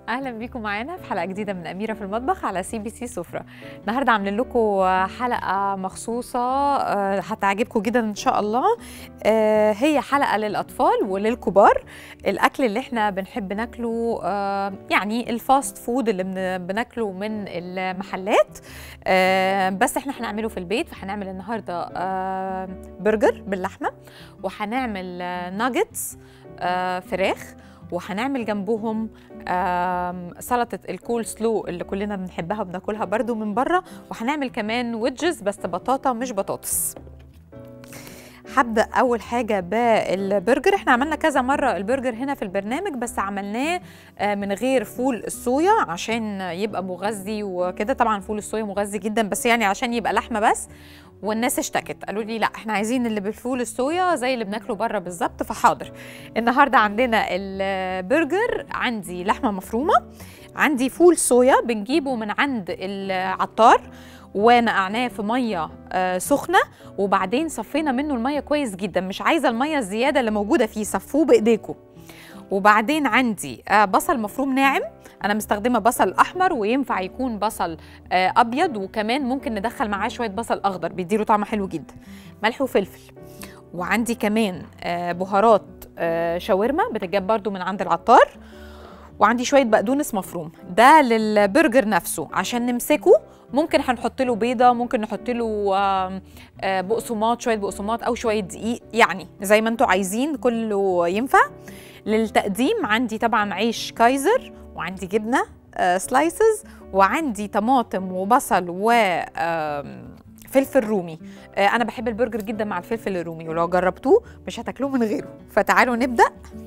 اهلا بيكم معانا في حلقه جديده من اميره في المطبخ على سي بي سي سفره النهارده عاملين لكم حلقه مخصوصه آه، هتعجبكم جدا ان شاء الله آه، هي حلقه للاطفال وللكبار الاكل اللي احنا بنحب ناكله آه، يعني الفاست فود اللي بن- بناكله من المحلات آه، بس احنا هنعمله في البيت فهنعمل النهارده آه، برجر باللحمه وهنعمل آه، ناجتس آه، فراخ وهنعمل جنبهم آم، سلطه الكول سلو اللي كلنا بنحبها وبناكلها برضو من بره وهنعمل كمان ويدجز بس بطاطا مش بطاطس هبدا اول حاجه بالبرجر احنا عملنا كذا مره البرجر هنا في البرنامج بس عملناه آه، من غير فول الصويا عشان يبقى مغذي وكده طبعا فول الصويا مغذي جدا بس يعني عشان يبقى لحمه بس والناس اشتكت قالوا لي لا احنا عايزين اللي بالفول الصويا زي اللي بناكله بره بالظبط فحاضر النهارده عندنا البرجر عندي لحمه مفرومه عندي فول صويا بنجيبه من عند العطار ونقعناه في ميه آه، سخنه وبعدين صفينا منه الميه كويس جدا مش عايزه الميه الزياده اللي موجوده فيه صفوه بايديكم وبعدين عندي آه، بصل مفروم ناعم انا مستخدمه بصل احمر وينفع يكون بصل آه، ابيض وكمان ممكن ندخل معاه شويه بصل اخضر بيديله طعم حلو جدا ملح وفلفل وعندي كمان آه، بهارات آه، شاورما بتتجاب برضو من عند العطار وعندي شويه بقدونس مفروم ده للبرجر نفسه عشان نمسكه ممكن هنحط له بيضه ممكن نحط له آم، آه، بقسماط شويه بقسماط او شويه دقيق يعني زي ما انتوا عايزين كله ينفع للتقديم عندي طبعا عيش كايزر وعندي جبنه سلايسز وعندي طماطم وبصل و آم، فلفل رومي آه، انا بحب البرجر جدا مع الفلفل الرومي ولو جربتوه مش هتاكلوه من غيره فتعالوا نبدا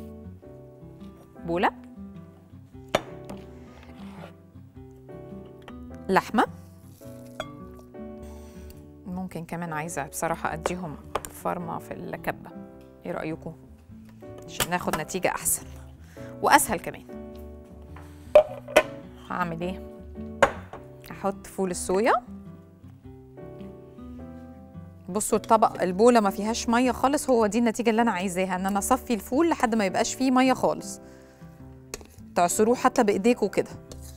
بوله لحمه ممكن كمان عايزه بصراحه اديهم فرمه في الكبه ايه رايكم عشان ناخد نتيجه احسن واسهل كمان هعمل ايه هحط فول الصويا بصوا الطبق البوله ما فيهاش ميه خالص هو دي النتيجه اللي انا عايزاها ان انا اصفي الفول لحد ما يبقاش فيه ميه خالص تعصروه حتى بايديكوا كده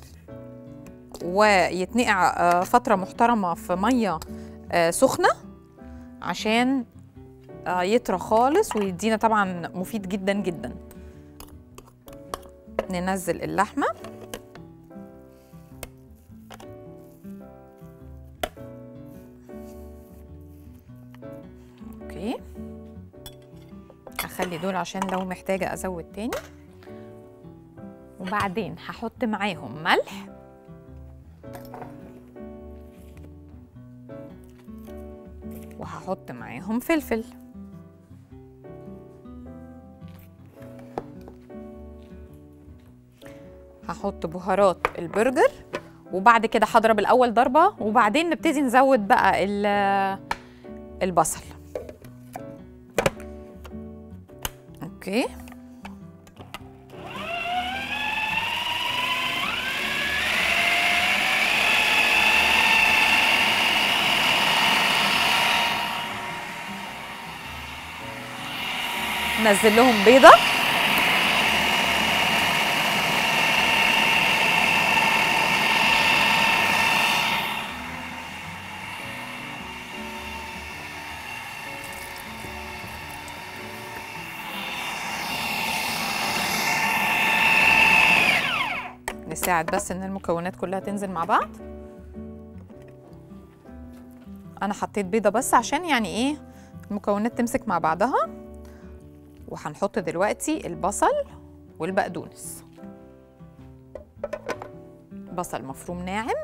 ويتنقع آه، فتره محترمه في ميه آه، سخنه عشان آه، يطرى خالص ويدينا طبعا مفيد جدا جدا ننزل اللحمه اوكي هخلي دول عشان لو محتاجه ازود تاني وبعدين هحط معاهم ملح وهحط معاهم فلفل هحط بهارات البرجر وبعد كده هضرب الاول ضربه وبعدين نبتدي نزود بقى ال- البصل اوكي نزل لهم بيضه نساعد بس ان المكونات كلها تنزل مع بعض انا حطيت بيضه بس عشان يعني ايه المكونات تمسك مع بعضها وهنحط دلوقتي البصل والبقدونس بصل مفروم ناعم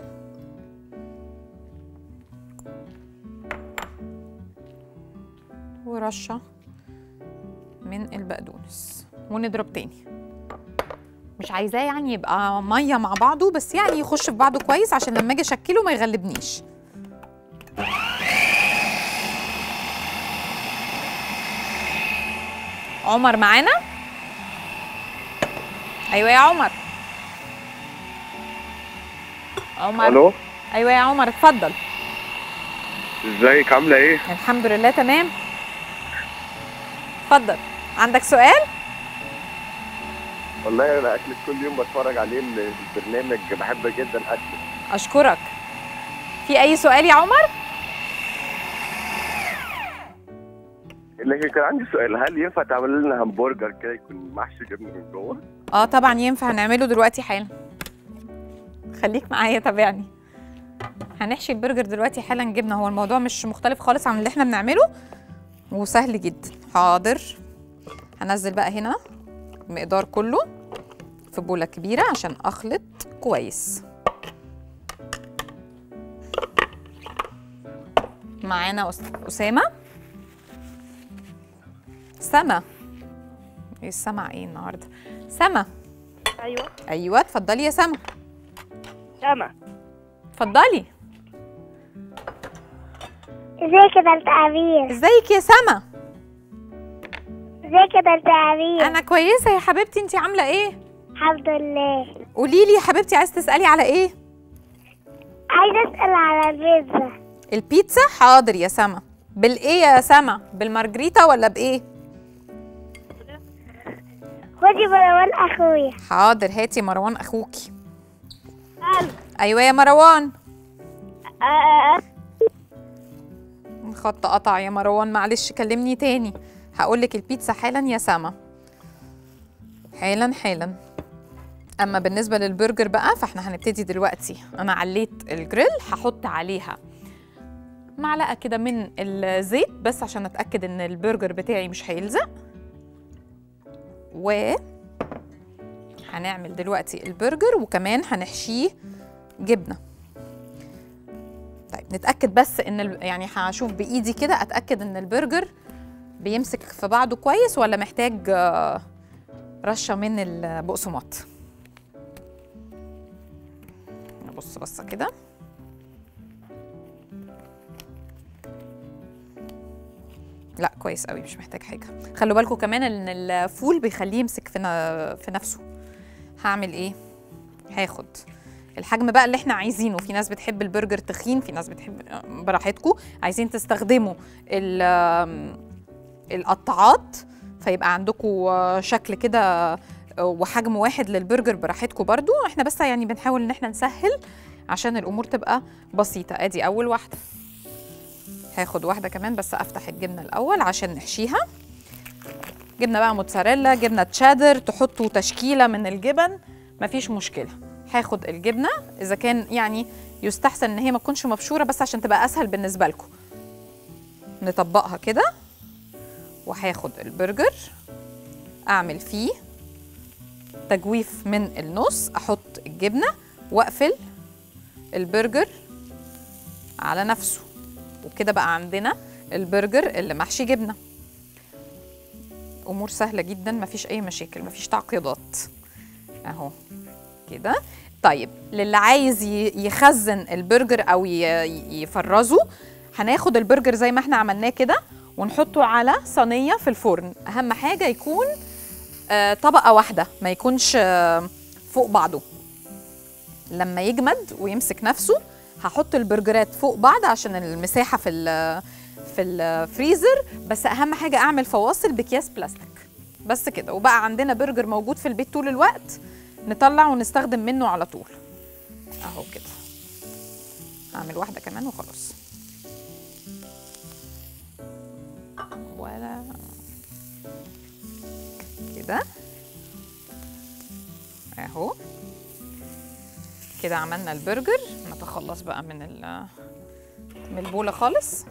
ورشه من البقدونس ونضرب تاني مش عايزاه يعني يبقى ميه مع بعضه بس يعني يخش في بعضه كويس عشان لما اجي اشكله ما يغلبنيش عمر معانا ايوه يا عمر عمر الو ايوه يا عمر اتفضل ازيك عامله ايه الحمد لله تمام اتفضل عندك سؤال والله انا اكلك كل يوم بتفرج عليه ال- البرنامج بحب جدا اكلك اشكرك في اي سؤال يا عمر لكن كان عندي سؤال هل ينفع تعمل لنا همبرجر كده يكون محشي جبنه من جوه؟ اه طبعا ينفع نعمله دلوقتي حالا خليك معايا تابعني هنحشي البرجر دلوقتي حالا جبنه هو الموضوع مش مختلف خالص عن اللي احنا بنعمله وسهل جدا حاضر هنزل بقى هنا المقدار كله في بوله كبيره عشان اخلط كويس معانا أس- اسامه سما ايه السما ايه النهارده سما ايوه ايوه اتفضلي يا سما سما اتفضلي ازيك يا بنت امير ازيك يا سما ازيك يا بنت امير انا كويسه يا حبيبتي انت عامله ايه الحمد لله قولي لي يا حبيبتي عايز تسالي على ايه عايزه اسال على البيتزا البيتزا حاضر يا سما بالايه يا سما بالمارجريتا ولا بايه خدي مروان اخويا حاضر هاتي مروان اخوكي ايوه يا مروان الخط قطع يا مروان معلش كلمني تاني هقولك البيتزا حالا يا سما حالا حالا اما بالنسبه للبرجر بقى فاحنا هنبتدي دلوقتي انا عليت الجريل هحط عليها معلقه كده من الزيت بس عشان اتاكد ان البرجر بتاعي مش هيلزق و هنعمل دلوقتي البرجر وكمان هنحشيه جبنه طيب نتاكد بس ان ال... يعني هشوف بايدي كده اتاكد ان البرجر بيمسك في بعضه كويس ولا محتاج آه، رشه من البقسماط نبص بصه كده لا كويس قوي مش محتاج حاجه خلوا بالكم كمان ان الفول بيخليه يمسك في ن- في نفسه هعمل ايه هاخد الحجم بقى اللي احنا عايزينه في ناس بتحب البرجر تخين في ناس بتحب براحتكم عايزين تستخدموا ال- آم، القطاعات فيبقى عندكم شكل كده وحجم واحد للبرجر براحتكم برضو احنا بس يعني بنحاول ان احنا نسهل عشان الامور تبقى بسيطه ادي اول واحده هاخد واحده كمان بس افتح الجبنه الاول عشان نحشيها جبنه بقى موتزاريلا جبنه تشادر تحطوا تشكيله من الجبن مفيش مشكله هاخد الجبنه اذا كان يعني يستحسن ان هي ما تكونش مبشوره بس عشان تبقى اسهل بالنسبه لكم نطبقها كده وهاخد البرجر اعمل فيه تجويف من النص احط الجبنه واقفل البرجر على نفسه وكده بقى عندنا البرجر اللي محشي جبنه امور سهله جدا مفيش اي مشاكل مفيش تعقيدات اهو كده طيب للي عايز ي- يخزن البرجر او ي- يفرزه هناخد البرجر زي ما احنا عملناه كده ونحطه على صينيه في الفرن اهم حاجه يكون آه، طبقه واحده ما يكونش آه، فوق بعضه لما يجمد ويمسك نفسه هحط البرجرات فوق بعض عشان المساحه في ال- في الفريزر بس اهم حاجه اعمل فواصل باكياس بلاستيك بس كده وبقى عندنا برجر موجود في البيت طول الوقت نطلع ونستخدم منه على طول اهو كده هعمل واحده كمان وخلاص ولا كده اهو كده عملنا البرجر نتخلص بقى من ال من البوله خالص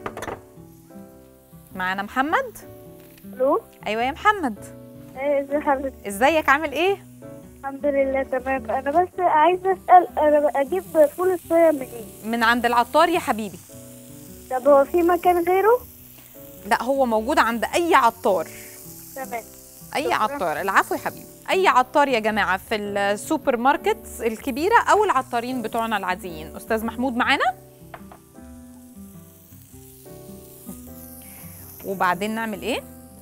معانا محمد الو ايوه يا محمد ايه ازي حضرتك ازيك عامل ايه الحمد لله تمام انا بس عايزه اسال انا اجيب فول الصويا منين من عند العطار يا حبيبي طب هو في مكان غيره لا هو موجود عند اي عطار تمام اي شكراً. عطار العفو يا حبيبي اي عطار يا جماعه في السوبر ماركت الكبيره او العطارين بتوعنا العاديين استاذ محمود معانا وبعدين نعمل ايه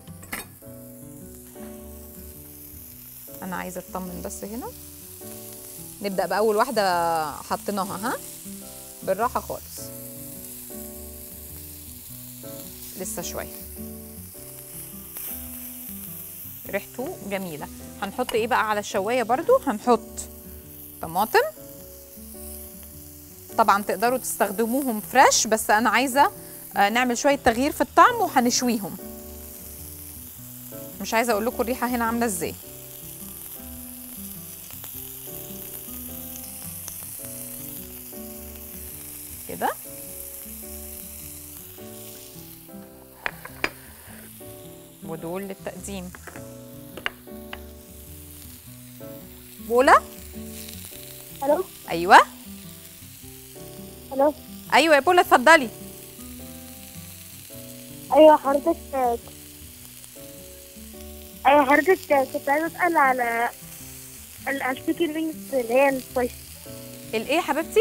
انا عايزه اطمن بس هنا نبدا باول واحده حطيناها ها بالراحه خالص لسه شويه ريحته جميله هنحط ايه بقى على الشوايه برضو هنحط طماطم طبعا تقدروا تستخدموهم فريش بس انا عايزه آه، نعمل شويه تغيير في الطعم وهنشويهم مش عايزه اقول لكم الريحه هنا عامله ازاي كده ودول للتقديم بولا الو ايوه الو ايوه يا بولا اتفضلي ايوه حضرتك ايوه حضرتك كنت عايزه اسال على ال- التشيكن وينجز اللي هي السبايسي الايه يا حبيبتي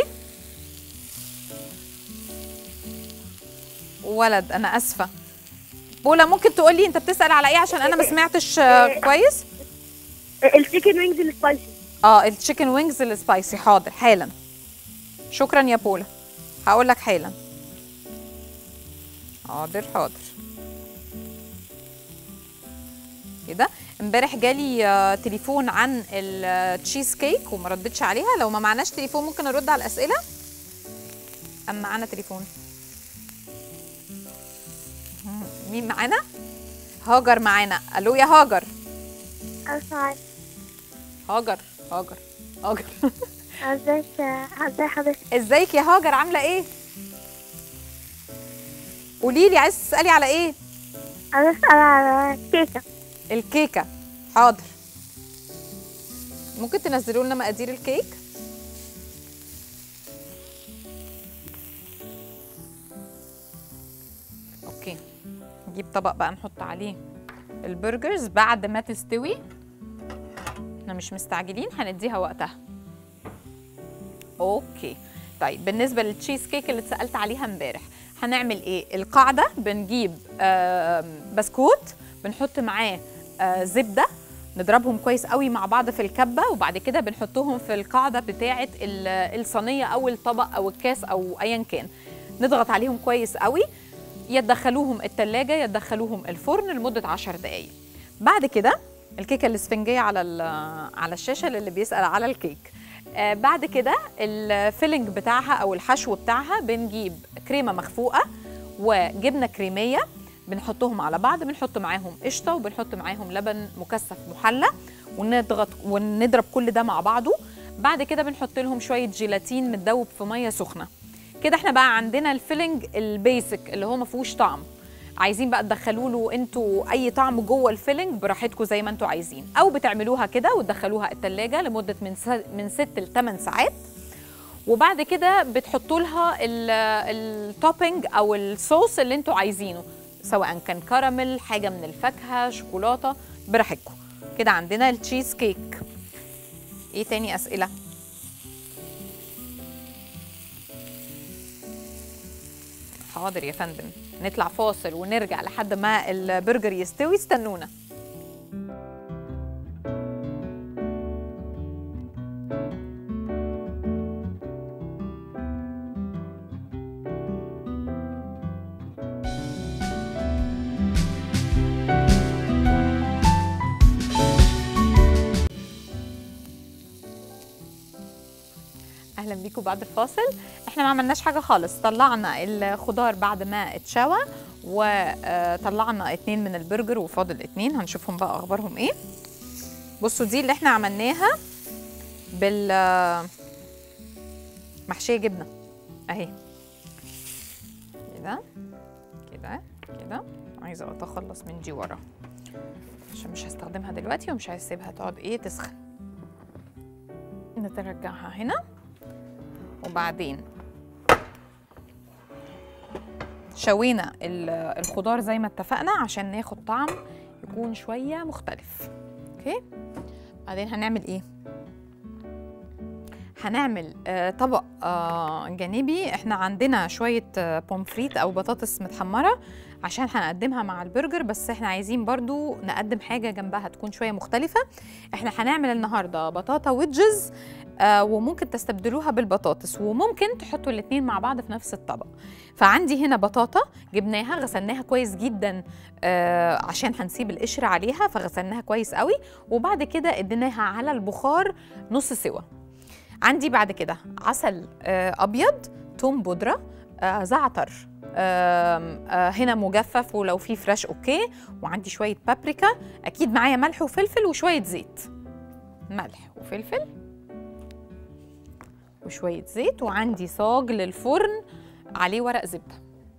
ولد انا اسفه بولا ممكن تقولي انت بتسال على ايه عشان انا ما سمعتش آه، كويس التشيكن وينجز السبايسي اه التشيكن وينجز السبايسي حاضر حالا شكرا يا بولا هقول لك حالا حاضر حاضر كده امبارح جالي آه، تليفون عن التشيز كيك وما ردتش عليها لو ما معناش تليفون ممكن ارد على الاسئله ام معانا تليفون مم، مين معانا هاجر معانا الو يا هاجر اسمع هاجر هاجر هاجر ازيك ازي حضرتك ازيك يا هاجر عامله ايه قولي لي عايز تسالي على ايه عايزه اسال على كيكه الكيكه حاضر ممكن تنزلوا لنا مقادير الكيك اوكي نجيب طبق بقى نحط عليه البرجرز بعد ما تستوي احنا مش مستعجلين هنديها وقتها اوكي طيب بالنسبه للتشيز كيك اللي اتسالت عليها امبارح هنعمل ايه القاعده بنجيب آم، بسكوت بنحط معاه آه، زبده نضربهم كويس قوي مع بعض في الكبه وبعد كده بنحطهم في القاعده بتاعه ال- الصينيه او الطبق او الكاس او ايا كان نضغط عليهم كويس قوي يدخلوهم التلاجة يدخلوهم الفرن لمدة 10 دقايق بعد كده الكيكة الاسفنجية على ال- على الشاشة للي بيسأل على الكيك آه بعد كده الفيلنج بتاعها او الحشو بتاعها بنجيب كريمة مخفوقة وجبنة كريمية بنحطهم على بعض بنحط معاهم قشطة وبنحط معاهم لبن مكثف محلى ونضغط ونضرب كل ده مع بعضه بعد كده بنحط لهم شوية جيلاتين متدوب في مية سخنة كده احنا بقى عندنا الفيلنج البيسك اللي هو ما فيهوش طعم عايزين بقى تدخلوا له انتوا اي طعم جوه الفيلنج براحتكم زي ما انتوا عايزين او بتعملوها كده وتدخلوها التلاجة لمده من س... من 6 ل 8 ساعات وبعد كده بتحطوا لها ال- التوبينج او الصوص اللي انتوا عايزينه سواء كان كراميل حاجه من الفاكهه شوكولاته براحتكم كده عندنا التشيز كيك ايه تاني اسئله حاضر يا فندم نطلع فاصل ونرجع لحد ما البرجر يستوي استنونا اهلا بيكم بعد الفاصل احنا ما عملناش حاجه خالص طلعنا الخضار بعد ما اتشوى وطلعنا اتنين من البرجر وفاضل اتنين هنشوفهم بقى اخبارهم ايه بصوا دي اللي احنا عملناها بال محشيه جبنه اهي كده كده كده عايزه اتخلص من دي ورا عشان مش هستخدمها دلوقتي ومش عايز اسيبها تقعد ايه تسخن نترجعها هنا وبعدين شوينا ال- الخضار زي ما اتفقنا عشان ناخد طعم يكون شوية مختلف اوكي بعدين هنعمل ايه هنعمل آه، طبق آه، جانبي احنا عندنا شويه آه، بومفريت او بطاطس متحمره عشان هنقدمها مع البرجر بس احنا عايزين برضو نقدم حاجه جنبها تكون شويه مختلفه احنا هنعمل النهارده بطاطا ويدجز آه وممكن تستبدلوها بالبطاطس وممكن تحطوا الاتنين مع بعض في نفس الطبق فعندي هنا بطاطا جبناها غسلناها كويس جدا آه عشان هنسيب القشر عليها فغسلناها كويس قوي وبعد كده اديناها على البخار نص سوا عندي بعد كده عسل آه ابيض توم بودره آه زعتر آم، آه هنا مجفف ولو في فريش اوكي وعندي شويه بابريكا اكيد معايا ملح وفلفل وشويه زيت ملح وفلفل وشويه زيت وعندي صاج للفرن عليه ورق زبده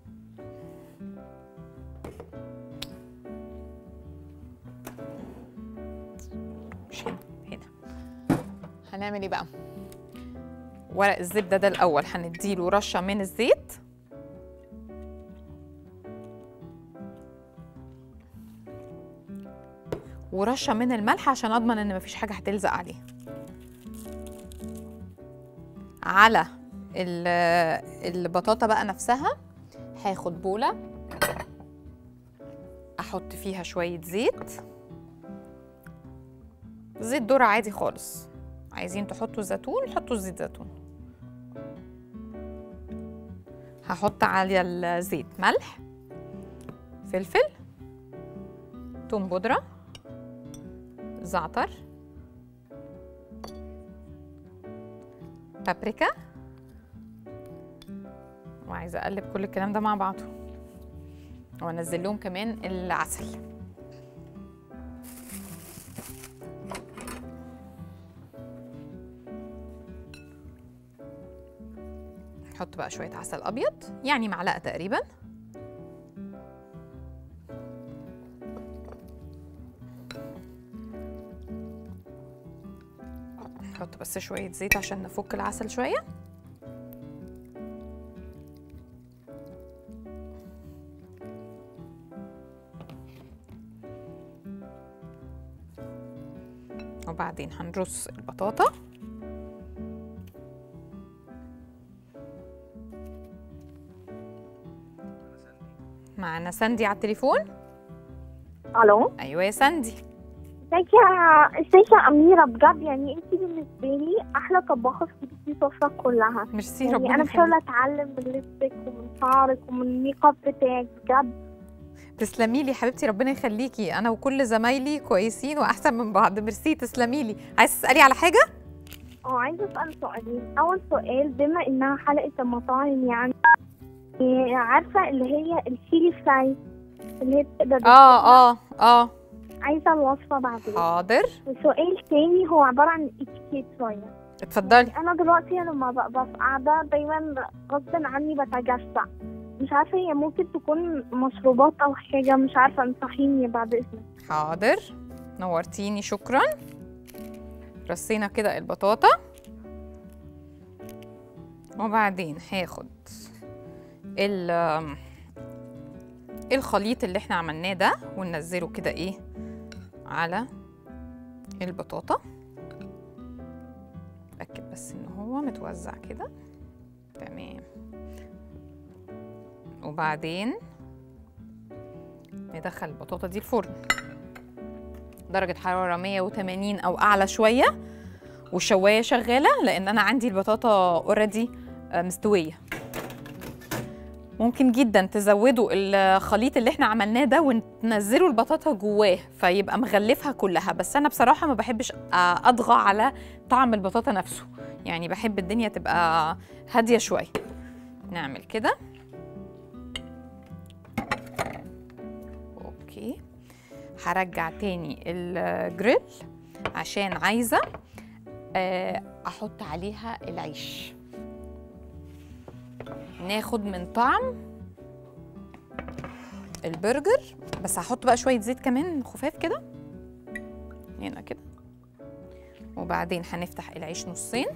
مش هنا هنا هنعمل ايه بقى ورق الزبده ده الاول هنديله رشه من الزيت ورشه من الملح عشان اضمن ان مفيش حاجه هتلزق عليه على ال- البطاطا بقى نفسها هاخد بوله احط فيها شويه زيت زيت ذره عادي خالص عايزين تحطوا زيتون حطوا زيت زيتون هحط على الزيت ملح فلفل توم بودره زعتر بابريكا وعايزه اقلب كل الكلام ده مع بعضه وانزل لهم كمان العسل نحط بقى شويه عسل ابيض يعني معلقه تقريبا نحط بس شويه زيت عشان نفك العسل شويه وبعدين هنرص البطاطا معانا ساندي على التليفون الو ايوه يا ساندي ازيك يا ازيك يا اميره بجد يعني انت بالنسبه لي احلى طباخه في بيتي سفره كلها ميرسي يعني ربنا انا يخليك. بحاول اتعلم من لبسك ومن شعرك ومن الميك اب بتاعك بجد تسلمي لي حبيبتي ربنا يخليكي انا وكل زمايلي كويسين واحسن من بعض ميرسي تسلمي لي عايز تسالي على حاجه اه عايزه اسال سؤالين اول سؤال بما انها حلقه المطاعم يعني إيه، عارفه اللي هي الشيلي فراي اللي هي بتقدر اه اه اه عايزه الوصفه بعدين حاضر وسؤال تاني هو عباره عن اتيكيت شويه اتفضلي انا دلوقتي لما ببقى قاعده دايما غصب عني بتجشع مش عارفه هي ممكن تكون مشروبات او حاجه مش عارفه انصحيني بعد اذنك حاضر نورتيني شكرا رصينا كده البطاطا وبعدين هاخد ال الخليط اللي احنا عملناه ده وننزله كده ايه على البطاطا اتاكد بس ان هو متوزع كده تمام وبعدين ندخل البطاطا دي الفرن درجة حرارة 180 أو أعلى شوية والشواية شغالة لأن أنا عندي البطاطا اوريدي مستوية ممكن جدا تزودوا الخليط اللي احنا عملناه ده وتنزلوا البطاطا جواه فيبقى مغلفها كلها بس انا بصراحه ما بحبش اطغى على طعم البطاطا نفسه يعني بحب الدنيا تبقى هاديه شويه نعمل كده اوكي هرجع تاني الجريل عشان عايزه آه، احط عليها العيش ناخد من طعم البرجر بس هحط بقى شويه زيت كمان خفاف كده هنا كده وبعدين هنفتح العيش نصين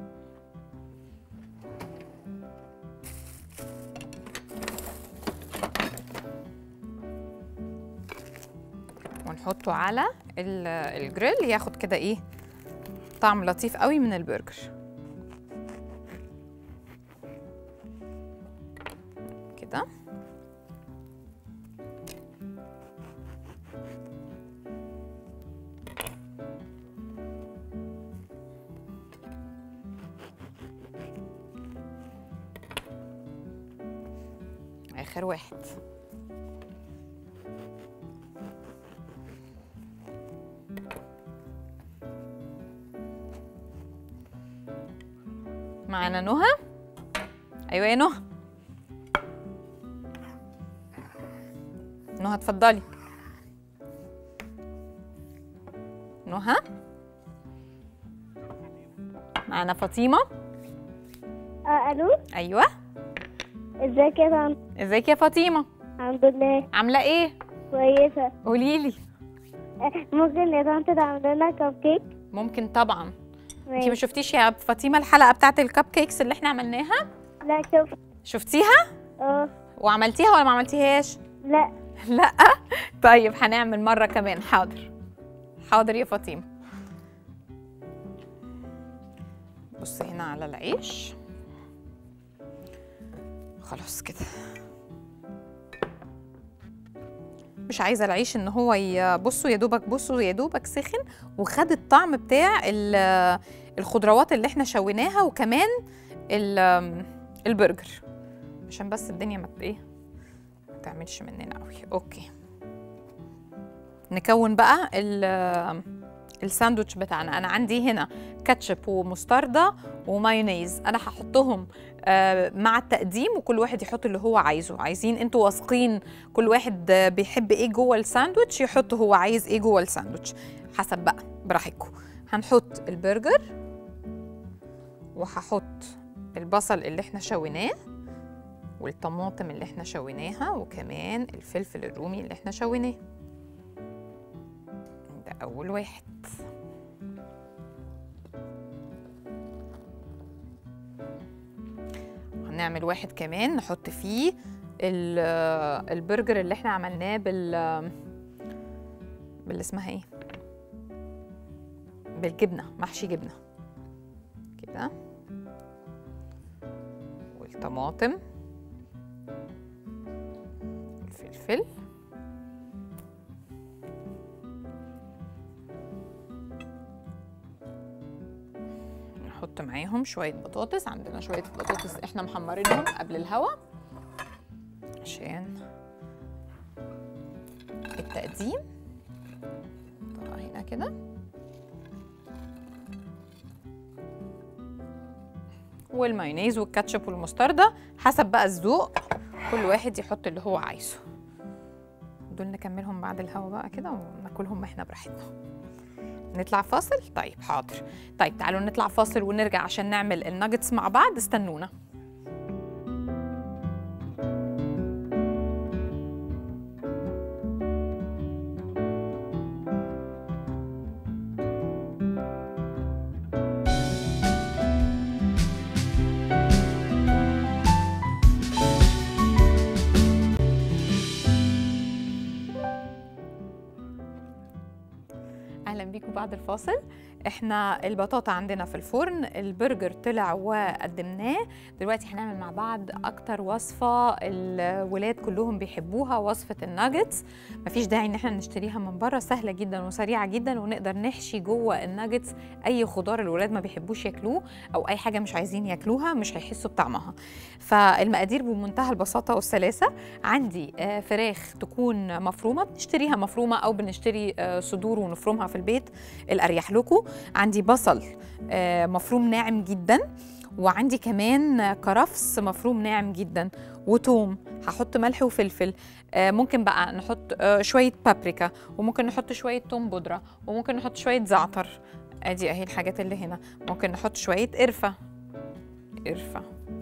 ونحطه على ال- الجريل ياخد كده ايه طعم لطيف قوي من البرجر كده اخر واحد معانا نهى ايوه يا نهى نهى اتفضلي نهى معانا فاطمه آه الو ايوه ازيك يا طنط ازيك يا فاطمه الحمد لله عامله ايه كويسه قولي لي آه، ممكن يا طنط تعمل لنا كب كيك ممكن طبعا انت ما ماشي. شفتيش يا فاطمه الحلقه بتاعت الكب كيكس اللي احنا عملناها لا شوف شفتيها اه وعملتيها ولا ما عملتيهاش لا لا طيب هنعمل مره كمان حاضر حاضر يا فاطمه بصي هنا على العيش خلاص كده مش عايزه العيش ان هو ي- بصوا يا دوبك بصوا يا دوبك سخن وخد الطعم بتاع ال- الخضروات اللي احنا شويناها وكمان ال- البرجر عشان بس الدنيا ما ت- ايه ما تعملش مننا قوي اوكي نكون بقى ال- الساندوتش بتاعنا انا عندي هنا كاتشب ومستردة ومايونيز انا هحطهم آه، مع التقديم وكل واحد يحط اللي هو عايزه عايزين انتوا واثقين كل واحد آه، بيحب ايه جوه الساندوتش يحط هو عايز ايه جوه الساندوتش حسب بقى براحتكم هنحط البرجر وهحط البصل اللي احنا شويناه والطماطم اللي احنا شويناها وكمان الفلفل الرومي اللي احنا شويناه ده اول واحد هنعمل واحد كمان نحط فيه ال- البرجر اللي احنا عملناه بال باللي اسمها ايه بالجبنه محشي جبنه كده والطماطم الفلفل نحط معاهم شوية بطاطس عندنا شوية بطاطس احنا محمرينهم قبل الهوا عشان التقديم نحطها هنا كده والمايونيز والكاتشب والمستردة حسب بقى الذوق كل واحد يحط اللي هو عايزه دول نكملهم بعد الهوا بقى كده وناكلهم احنا براحتنا نطلع فاصل طيب حاضر طيب تعالوا نطلع فاصل ونرجع عشان نعمل الناجتس مع بعض استنونا اهلا بيكم بعد الفاصل احنا البطاطا عندنا في الفرن البرجر طلع وقدمناه دلوقتي هنعمل مع بعض اكتر وصفه الولاد كلهم بيحبوها وصفه الناجتس مفيش داعي ان احنا نشتريها من بره سهله جدا وسريعه جدا ونقدر نحشي جوه الناجتس اي خضار الولاد ما بيحبوش ياكلوه او اي حاجه مش عايزين ياكلوها مش هيحسوا بطعمها فالمقادير بمنتهى البساطه والسلاسه عندي آه، فراخ تكون مفرومه بنشتريها مفرومه او بنشتري آه، صدور ونفرمها في البيت الاريح لكم عندي بصل آه، مفروم ناعم جدا وعندي كمان آه، كرفس مفروم ناعم جدا وتوم هحط ملح وفلفل آه، ممكن بقى نحط آه، شويه بابريكا وممكن نحط شويه توم بودره وممكن نحط شويه زعتر ادي اهي الحاجات اللي هنا ممكن نحط شويه قرفه قرفه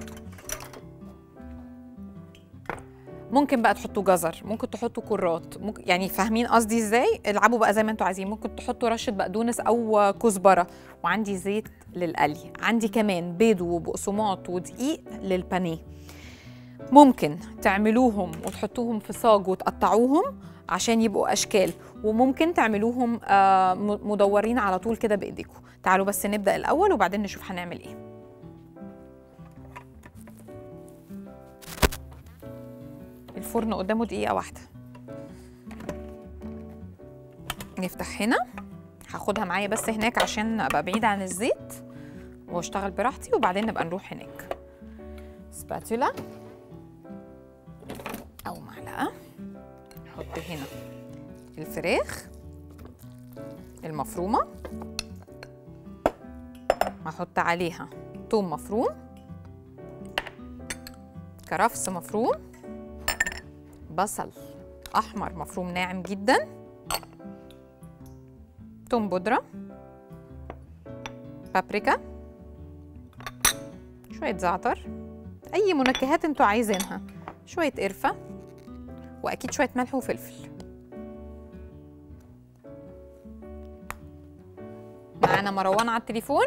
ممكن بقى تحطوا جزر ممكن تحطوا كرات ممكن يعني فاهمين قصدي ازاي العبوا بقى زي ما انتوا عايزين ممكن تحطوا رشه بقدونس او كزبره وعندي زيت للقلي عندي كمان بيض وبقسماط ودقيق للبانيه ممكن تعملوهم وتحطوهم في صاج وتقطعوهم عشان يبقوا اشكال وممكن تعملوهم آه، م- مدورين على طول كده بايديكم تعالوا بس نبدا الاول وبعدين نشوف هنعمل ايه الفرن قدامه دقيقه واحده نفتح هنا هاخدها معايا بس هناك عشان ابقى بعيده عن الزيت واشتغل براحتي وبعدين نبقى نروح هناك سباتولا او معلقه نحط هنا الفراخ المفرومه هحط عليها توم مفروم كرفس مفروم بصل احمر مفروم ناعم جدا توم بودره بابريكا شويه زعتر اي منكهات انتوا عايزينها شويه قرفه واكيد شويه ملح وفلفل معانا مروان على التليفون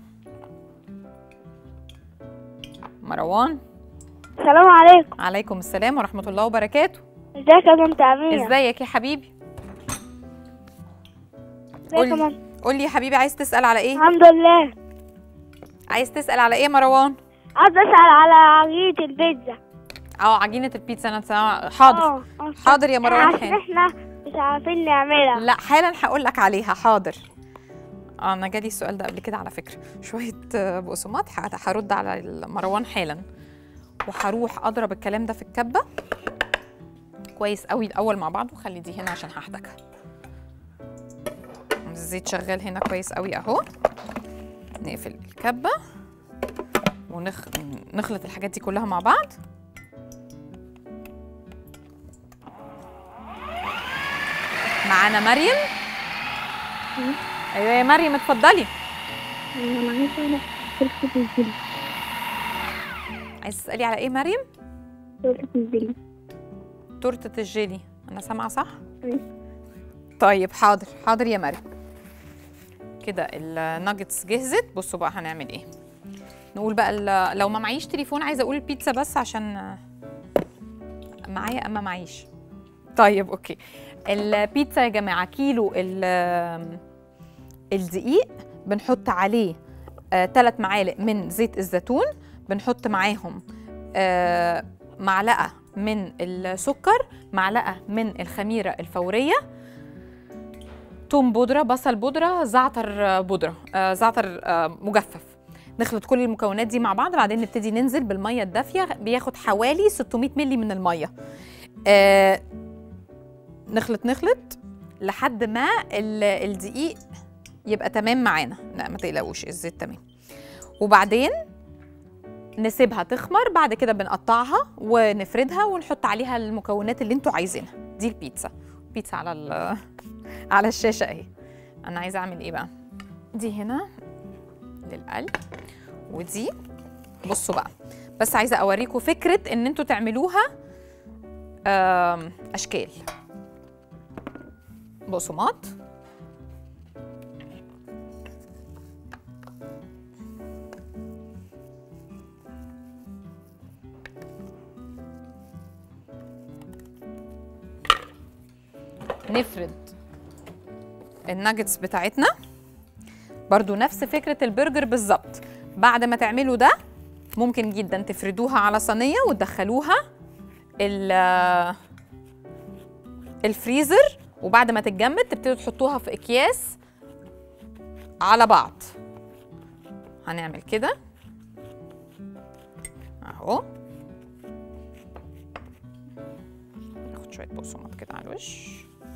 مروان السلام عليكم عليكم السلام ورحمه الله وبركاته ازيك يا بنت أمينة ازيك يا حبيبي ازيك يا قولي ماما قولي يا حبيبي عايز تسال على ايه الحمد لله عايز تسال على ايه يا مروان عايز أسأل على عجينة البيتزا اه عجينه البيتزا انا سامعة- حاضر اه اه حاضر يا مروان عشان حالا احنا مش عارفين نعملها لا حالا هقول لك عليها حاضر آه، انا جالي السؤال ده قبل كده على فكره شويه آه، بقسماط ه- هرد على مروان حالا وهروح اضرب الكلام ده في الكبه كويس قوي الاول مع بعض وخلي دي هنا عشان هحتاجها الزيت شغال هنا كويس قوي اهو نقفل الكبه ونخلط الحاجات دي كلها مع بعض معانا مريم ايوه يا مريم اتفضلي انا عايزه انا سلسله الجيلي عايز تسالي على ايه مريم سلسله الجيلي تورته الجيلي انا سامعه صح أيوة. طيب حاضر حاضر يا مريم كده الناجتس جهزت بصوا بقى هنعمل ايه نقول بقى ال- لو ما معيش تليفون عايزه اقول البيتزا بس عشان معايا اما معيش طيب اوكي البيتزا يا جماعه كيلو ال- الدقيق بنحط عليه ثلاث معالق من زيت الزيتون بنحط معاهم آه، معلقه من السكر معلقه من الخميره الفوريه توم بودره بصل بودره زعتر آه، بودره آه، زعتر آه، مجفف نخلط كل المكونات دي مع بعض بعدين نبتدي ننزل بالميه الدافيه بياخد حوالي 600 مللي من الميه آه، نخلط نخلط لحد ما ال- الدقيق يبقى تمام معانا لا ما تقلقوش الزيت تمام وبعدين نسيبها تخمر بعد كده بنقطعها ونفردها ونحط عليها المكونات اللي انتوا عايزينها دي البيتزا بيتزا على ال- على الشاشه اهي انا عايزه اعمل ايه بقى دي هنا للقلب ودي بصوا بقى بس عايزه اوريكم فكره ان انتوا تعملوها آم، اشكال بقسماط نفرد الناجتس بتاعتنا برضو نفس فكرة البرجر بالظبط بعد ما تعملوا ده ممكن جدا تفردوها على صينية وتدخلوها ال- الفريزر وبعد ما تتجمد تبتدوا تحطوها في اكياس على بعض هنعمل كده اهو ناخد شوية بقسماط كده على الوش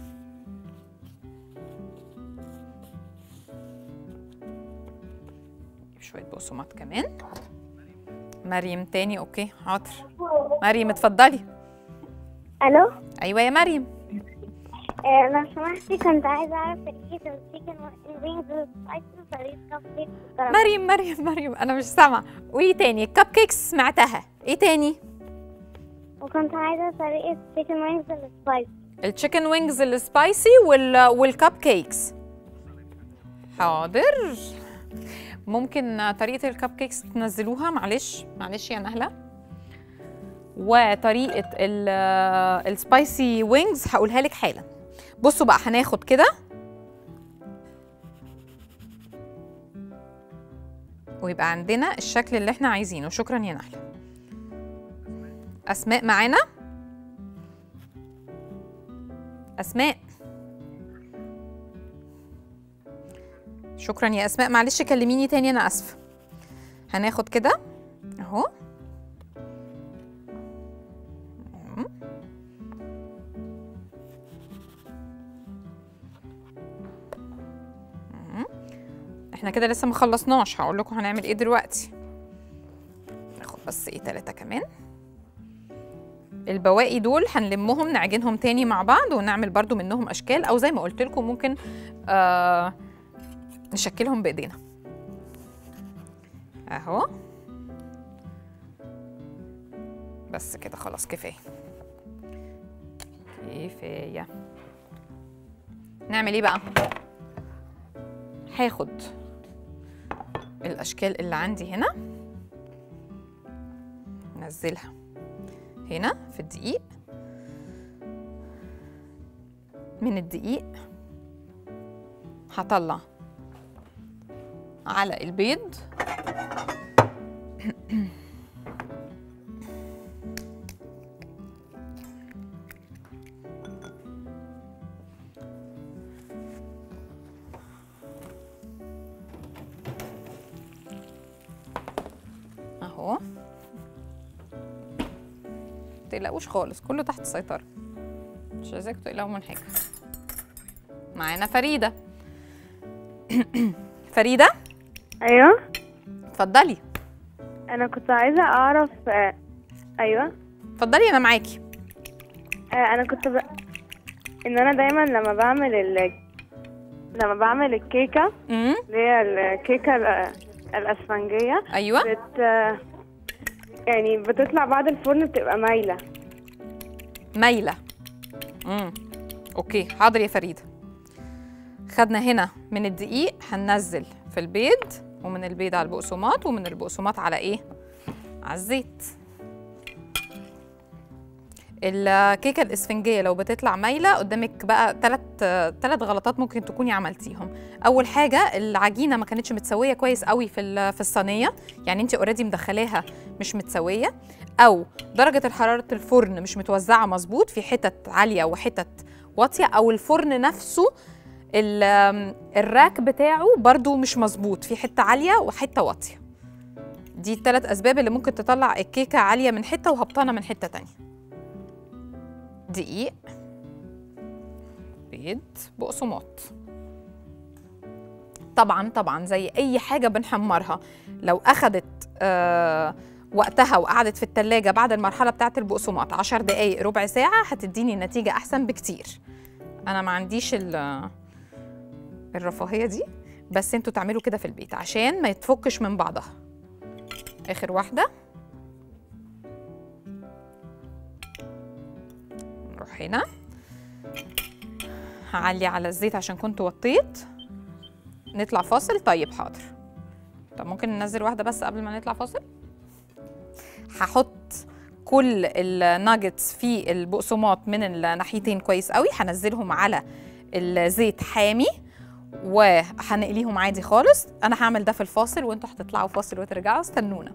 نجيب شوية بقسماط كمان مريم تاني اوكي حاضر مريم اتفضلي الو ايوه يا مريم آه، لو سمحتي كنت عايزه اعرف طريقه التشيكن وينجز سبايسي وطريقه كب كيك والكلام ده. مريم مريم مريم انا مش سامعه قولي تاني الكب كيكس سمعتها ايه تاني وكنت عايزه طريقه تشيكن وينجز السبايسي التشيكن وينجز السبايسي وال والكب كيكس حاضر ممكن طريقة الكب كيكس تنزلوها معلش معلش يا نهلة وطريقة ال- السبايسي وينجز هقولها لك حالا بصوا بقى هناخد كده ويبقى عندنا الشكل اللي احنا عايزينه شكرا يا نهلة أسماء معانا اسماء شكرا يا اسماء معلش كلميني تاني انا اسفه هناخد كده اهو مم. مم. احنا كده لسه ما خلصناش هقول لكم هنعمل ايه دلوقتي ناخد بس ايه تلاتة كمان البواقي دول هنلمهم نعجنهم تاني مع بعض ونعمل برضو منهم اشكال او زي ما قلت لكم ممكن آه نشكلهم بايدينا اهو بس كده خلاص كفايه كفايه نعمل ايه بقى هاخد الاشكال اللي عندي هنا نزلها هنا في الدقيق من الدقيق هطلع على البيض اهو تقلقوش خالص كله تحت السيطرة مش عايزاكوا تقلقوا من حاجة معانا فريدة فريدة ايوه اتفضلي انا كنت عايزه اعرف آه، ايوه اتفضلي انا معاكي آه، انا كنت ب... ان انا دايما لما بعمل ال... لما بعمل الكيكه امم اللي هي الكيكه ال- الاسفنجيه ايوه بت يعني بتطلع بعد الفرن بتبقى مايله مايلة امم اوكي حاضر يا فريدة خدنا هنا من الدقيق هننزل في البيض ومن البيض على البقسماط ومن البقسماط على ايه على الزيت الكيكه الاسفنجيه لو بتطلع مايله قدامك بقى ثلاث ثلاث غلطات ممكن تكوني عملتيهم اول حاجه العجينه ما كانتش متسويه كويس قوي في ال- في الصينيه يعني انت اوريدي مدخلاها مش متسويه او درجه حراره الفرن مش متوزعه مظبوط في حتت عاليه وحتت واطيه او الفرن نفسه ال- الراك بتاعه برضو مش مظبوط في حته عاليه وحته واطيه دي الثلاث اسباب اللي ممكن تطلع الكيكه عاليه من حته وهبطانه من حته تانية دقيق بيض بقسماط طبعا طبعا زي اي حاجه بنحمرها لو اخدت آه وقتها وقعدت في التلاجة بعد المرحلة بتاعة البقسماط عشر دقايق ربع ساعة هتديني نتيجة أحسن بكتير أنا ما عنديش ال- الرفاهية دي بس انتوا تعملوا كده في البيت عشان ما يتفكش من بعضها آخر واحدة نروح هنا هعلي على الزيت عشان كنت وطيت نطلع فاصل طيب حاضر طب ممكن ننزل واحدة بس قبل ما نطلع فاصل هحط كل الناجتس في البقسماط من الناحيتين كويس قوي هنزلهم على الزيت حامي وهنقليهم عادي خالص انا هعمل ده في الفاصل وانتوا هتطلعوا فاصل وترجعوا استنونا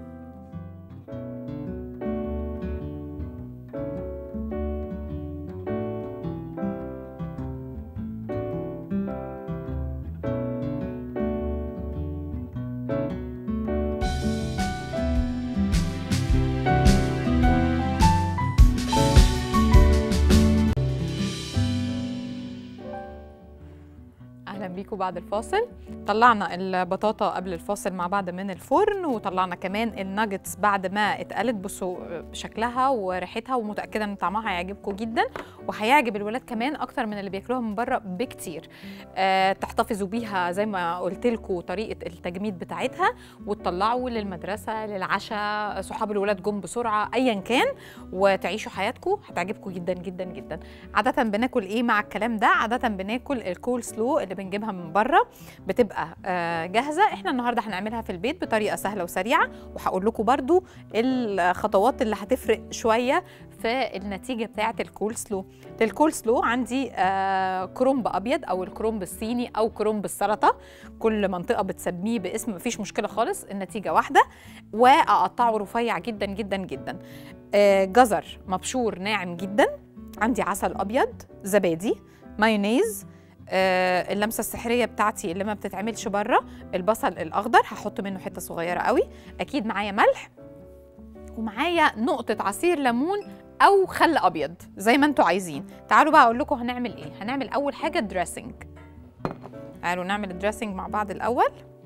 اهلا بيكم بعد الفاصل طلعنا البطاطا قبل الفاصل مع بعض من الفرن وطلعنا كمان الناجتس بعد ما اتقلت بصوا شكلها وريحتها ومتاكده ان طعمها هيعجبكم جدا وهيعجب الولاد كمان اكتر من اللي بياكلوها من بره بكتير أه تحتفظوا بيها زي ما قلت لكم طريقه التجميد بتاعتها وتطلعوا للمدرسه للعشاء صحاب الولاد جم بسرعه ايا كان وتعيشوا حياتكم هتعجبكم جدا جدا جدا عاده بناكل ايه مع الكلام ده عاده بناكل الكول سلو اللي بنجيبها من بره بتبقى آه، جاهزه احنا النهارده هنعملها في البيت بطريقه سهله وسريعه وهقول لكم برضو الخطوات اللي هتفرق شويه في النتيجه بتاعه الكول سلو الكول سلو عندي آه، كرنب ابيض او الكرنب الصيني او كرنب السلطه كل منطقه بتسميه باسم مفيش مشكله خالص النتيجه واحده واقطعه رفيع جدا جدا جدا آه، جزر مبشور ناعم جدا عندي عسل ابيض زبادي مايونيز آه اللمسه السحريه بتاعتي اللي ما بتتعملش بره البصل الاخضر هحط منه حته صغيره قوي اكيد معايا ملح ومعايا نقطه عصير ليمون او خل ابيض زي ما انتوا عايزين تعالوا بقى اقول لكم هنعمل ايه هنعمل اول حاجه دريسنج تعالوا نعمل الدريسنج مع بعض الاول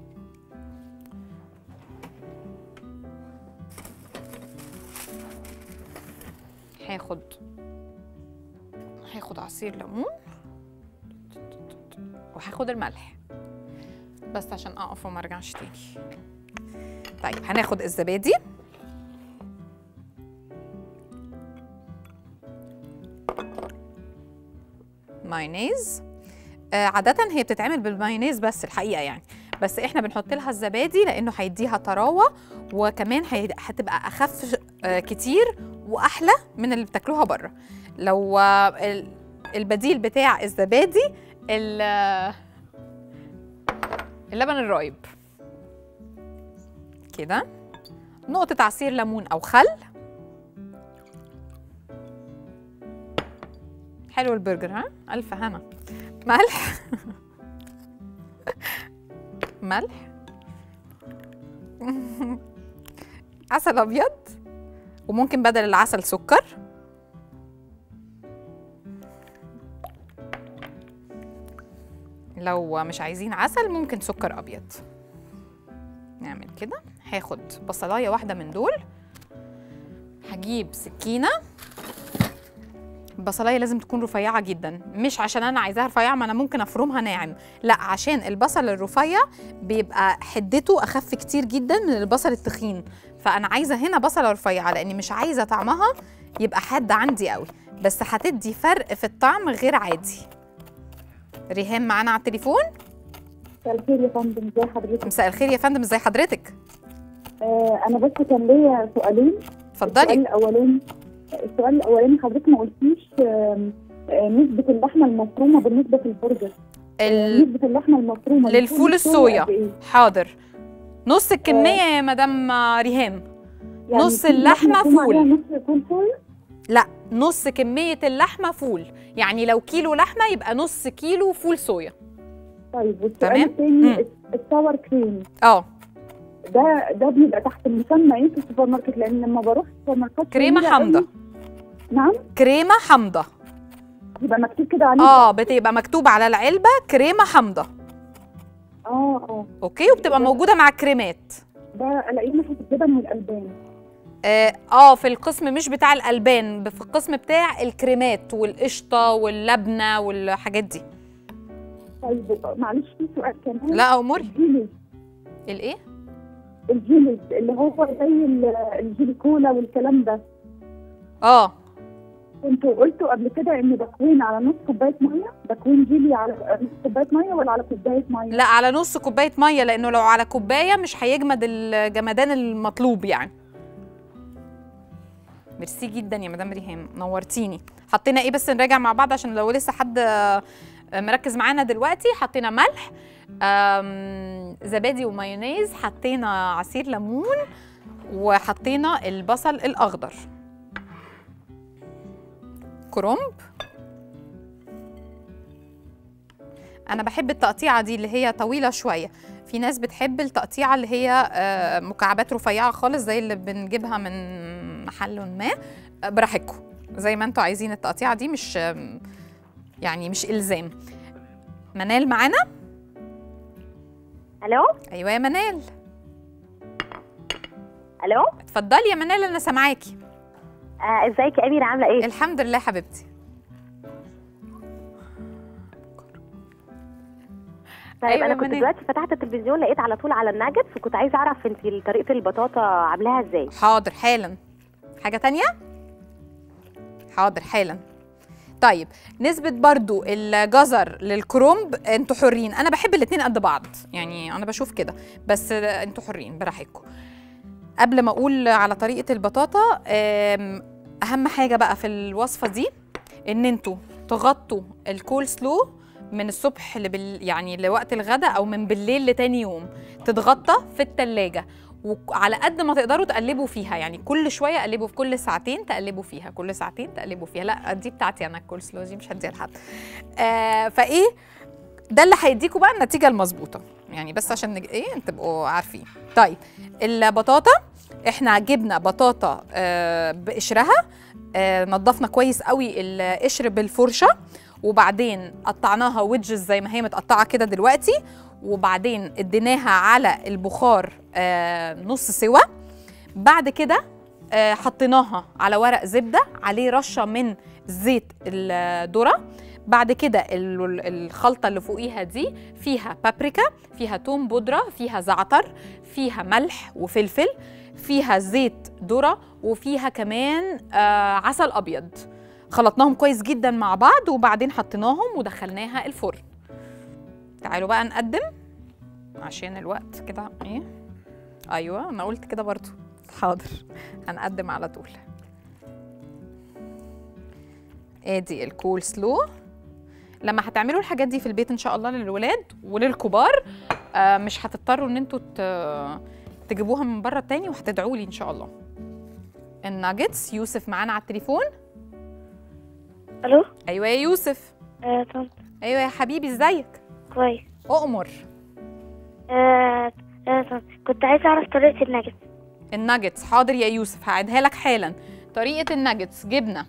هاخد هاخد عصير ليمون وهاخد الملح بس عشان اقف وما ارجعش تاني طيب هناخد الزبادي مايونيز آه عادة هي بتتعمل بالمايونيز بس الحقيقة يعني بس احنا بنحط لها الزبادي لانه هيديها طراوة وكمان هي- هتبقى اخف آه كتير واحلى من اللي بتاكلوها بره لو آه، ال- البديل بتاع الزبادي ال- آه، اللبن الرايب كده نقطة عصير ليمون أو خل حلو البرجر ها ألف هنا ملح ملح عسل أبيض وممكن بدل العسل سكر لو مش عايزين عسل ممكن سكر ابيض نعمل كده هاخد بصلايه واحده من دول هجيب سكينه البصلايه لازم تكون رفيعه جدا مش عشان انا عايزاها رفيعه ما انا ممكن افرمها ناعم لا عشان البصل الرفيع بيبقى حدته اخف كتير جدا من البصل التخين فانا عايزه هنا بصله رفيعه لاني مش عايزه طعمها يبقى حاد عندي قوي بس هتدي فرق في الطعم غير عادي ريهام معانا على التليفون مساء الخير يا فندم ازي حضرتك مساء الخير يا فندم ازي حضرتك آه انا بس كان ليا سؤالين السؤال اتفضلي الاولاني السؤال الاولاني حضرتك ما قلتيش آم، آه نسبة اللحمة المفرومة بالنسبة في البرجر آه، ال... نسبة اللحمة المفرومة للفول للفول الصويا. قد إيه؟ حاضر نص الكميه يا مدام ريهام يعني نص في اللحمة مفرومة فول. عليها نص فول صويا لا نص كميه اللحمه فول يعني لو كيلو لحمه يبقى نص كيلو فول صويا طيب والسؤال تمام. مم. الثاني الساور كريم اه ده ده بيبقى تحت المسمى ايه في السوبر ماركت لان لما بروح السوبر ماركت كريمه كبيرة حامضه قوي- نعم كريمه حامضه يبقى مكتوب كده عليه اه بتبقى مكتوب على العلبه كريمه حامضه اه اه اوكي وبتبقى موجوده مع كريمات ده الاقيه ناحيه الجبن والالبان اه آه، في القسم مش بتاع الالبان ب- في القسم بتاع الكريمات والقشطه واللبنه والحاجات دي طيب معلش في سؤال كمان لا اموري الجيلي الايه الجيلي اللي هو زي ال- الجيلي كولا والكلام ده اه كنتوا قلتوا قبل كده ان بكوين على نص كوبايه ميه بكوين جيلي على نص كوبايه ميه ولا على كوبايه ميه لا على نص كوبايه ميه لانه لو على كوبايه مش هيجمد الجمدان المطلوب يعني ميرسي جدا يا مدام ريهام نورتيني حطينا ايه بس نراجع مع بعض عشان لو لسه حد آه، مركز معانا دلوقتي حطينا ملح آم، زبادي ومايونيز حطينا عصير ليمون وحطينا البصل الاخضر كرنب انا بحب التقطيعه دي اللي هي طويله شويه في ناس بتحب التقطيعه اللي هي آه، مكعبات رفيعه خالص زي اللي بنجيبها من محل ما آه، براحتكم زي ما انتوا عايزين التقطيعه دي مش آم، يعني مش الزام منال معانا الو ايوه يا منال الو اتفضلي يا منال انا سامعاكي آه ازيك يا اميره عامله ايه الحمد لله حبيبتي طيب أيوة انا يا كنت منال. دلوقتي فتحت التلفزيون لقيت على طول على الناجتس وكنت عايزه اعرف انت طريقه البطاطا عاملاها ازاي حاضر حالا حاجة تانية؟ حاضر حالا طيب نسبة برضو الجزر للكرنب انتوا حرين انا بحب الاتنين قد بعض يعني انا بشوف كده بس انتوا حرين براحتكم قبل ما اقول على طريقة البطاطا آم، اهم حاجة بقى في الوصفة دي ان انتوا تغطوا الكول سلو من الصبح لبال يعني لوقت الغداء او من بالليل لتاني يوم تتغطى في التلاجة وعلى قد ما تقدروا تقلبوا فيها يعني كل شويه قلبوا في كل ساعتين تقلبوا فيها كل ساعتين تقلبوا فيها لا دي بتاعتي انا الكول سلو دي مش هديها لحد آه فايه ده اللي هيديكوا بقى النتيجه المظبوطه يعني بس عشان نج... ايه تبقوا عارفين طيب البطاطا احنا جبنا بطاطا آه بقشرها آه نضفنا كويس قوي القشر بالفرشه وبعدين قطعناها ويدجز زي ما هي متقطعه كده دلوقتي وبعدين اديناها على البخار آه نص سوا بعد كده آه حطيناها على ورق زبده عليه رشه من زيت الذره بعد كده ال- الخلطه اللي فوقيها دي فيها بابريكا فيها توم بودره فيها زعتر فيها ملح وفلفل فيها زيت ذره وفيها كمان آه عسل ابيض خلطناهم كويس جدا مع بعض وبعدين حطيناهم ودخلناها الفرن تعالوا بقى نقدم عشان الوقت كده ايه ايوه انا قلت كده برضو حاضر هنقدم على طول ادي الكول سلو لما هتعملوا الحاجات دي في البيت ان شاء الله للولاد وللكبار آه مش هتضطروا ان انتوا ت- تجيبوها من بره تاني وهتدعوا لي ان شاء الله الناجتس يوسف معانا على التليفون الو ايوه يا يوسف آه طب ايوه يا حبيبي ازيك كويس اؤمر آه آه طب كنت عايزه اعرف طريقه النجس الناجتس حاضر يا يوسف هعيدها لك حالا طريقه الناجتس جبنه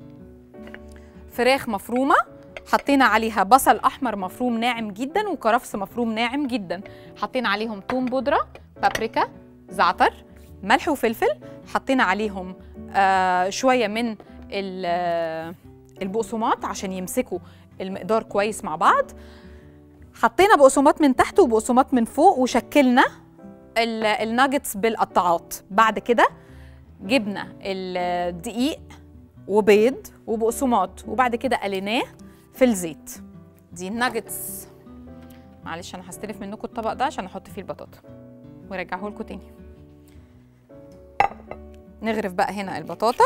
فراخ مفرومه حطينا عليها بصل احمر مفروم ناعم جدا وكرفس مفروم ناعم جدا حطينا عليهم توم بودره بابريكا زعتر ملح وفلفل حطينا عليهم آه شويه من ال- آه، البقسماط عشان يمسكوا المقدار كويس مع بعض حطينا بقسماط من تحت وبقسماط من فوق وشكلنا ال- الناجتس بالقطاعات بعد كده جبنا الدقيق وبيض وبقسماط وبعد كده قليناه في الزيت دي الناجتس معلش انا هستلف منكم الطبق ده عشان احط فيه البطاطا وارجعه لكم تاني نغرف بقى هنا البطاطا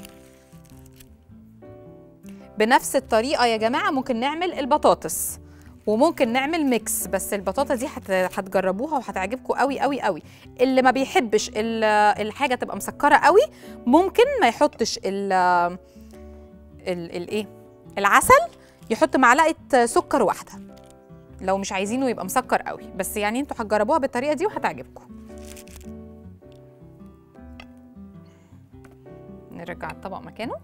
بنفس الطريقه يا جماعه ممكن نعمل البطاطس وممكن نعمل ميكس بس البطاطا دي هت- هتجربوها وهتعجبكم قوي قوي قوي اللي ما بيحبش ال- الحاجه تبقى مسكره قوي ممكن ما يحطش ال ال- الايه العسل يحط معلقه سكر واحده لو مش عايزينه يبقى مسكر قوي بس يعني انتوا هتجربوها بالطريقه دي وهتعجبكم نرجع الطبق مكانه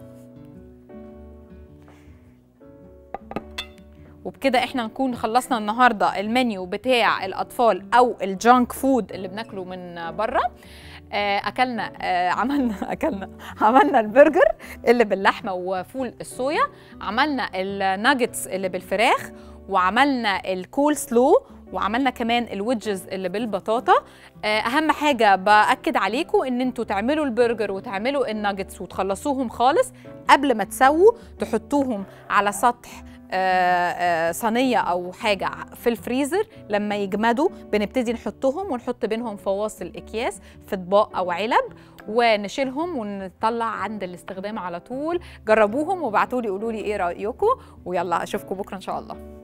وبكده احنا نكون خلصنا النهارده المنيو بتاع الاطفال او الجانك فود اللي بناكله من بره آه، اكلنا آه، عملنا اكلنا عملنا البرجر اللي باللحمه وفول الصويا عملنا الناجتس اللي بالفراخ وعملنا الكول سلو وعملنا كمان الويدجز اللي بالبطاطا آه، اهم حاجه باكد عليكم ان انتوا تعملوا البرجر وتعملوا الناجتس وتخلصوهم خالص قبل ما تسووا تحطوهم على سطح آه، آه، صينيه او حاجه في الفريزر لما يجمدوا بنبتدي نحطهم ونحط بينهم فواصل اكياس في اطباق او علب ونشيلهم ونطلع عند الاستخدام على طول جربوهم وابعتوا لي قولوا لي ايه رايكم ويلا اشوفكم بكره ان شاء الله